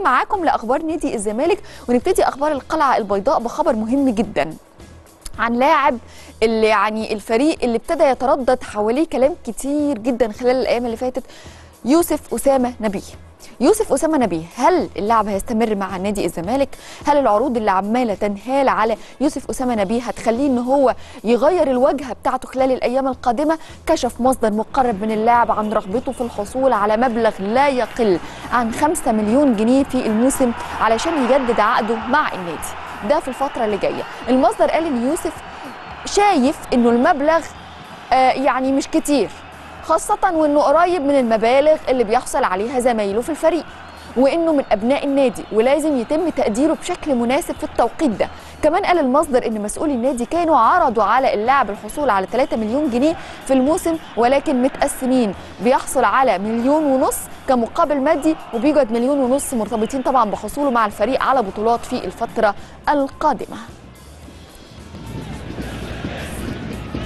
معاكم لاخبار نادي الزمالك ونبتدي اخبار القلعه البيضاء بخبر مهم جدا عن لاعب اللي يعني الفريق اللي ابتدى يتردد حواليه كلام كتير جدا خلال الايام اللي فاتت يوسف اسامه نبيه يوسف اسامه نبيه هل اللاعب هيستمر مع نادي الزمالك هل العروض اللي عماله تنهال على يوسف اسامه نبيه هتخليه ان هو يغير الواجهه بتاعته خلال الايام القادمه كشف مصدر مقرب من اللاعب عن رغبته في الحصول على مبلغ لا يقل عن 5 مليون جنيه في الموسم علشان يجدد عقده مع النادي ده في الفتره اللي جايه المصدر قال ان يوسف شايف انه المبلغ آه يعني مش كتير خاصة وانه قريب من المبالغ اللي بيحصل عليها زمايله في الفريق وانه من ابناء النادي ولازم يتم تقديره بشكل مناسب في التوقيت ده كمان قال المصدر ان مسؤولي النادي كانوا عرضوا على اللاعب الحصول على 3 مليون جنيه في الموسم ولكن متقسمين بيحصل على مليون ونص كمقابل مادي وبيوجد مليون ونص مرتبطين طبعا بحصوله مع الفريق على بطولات في الفترة القادمة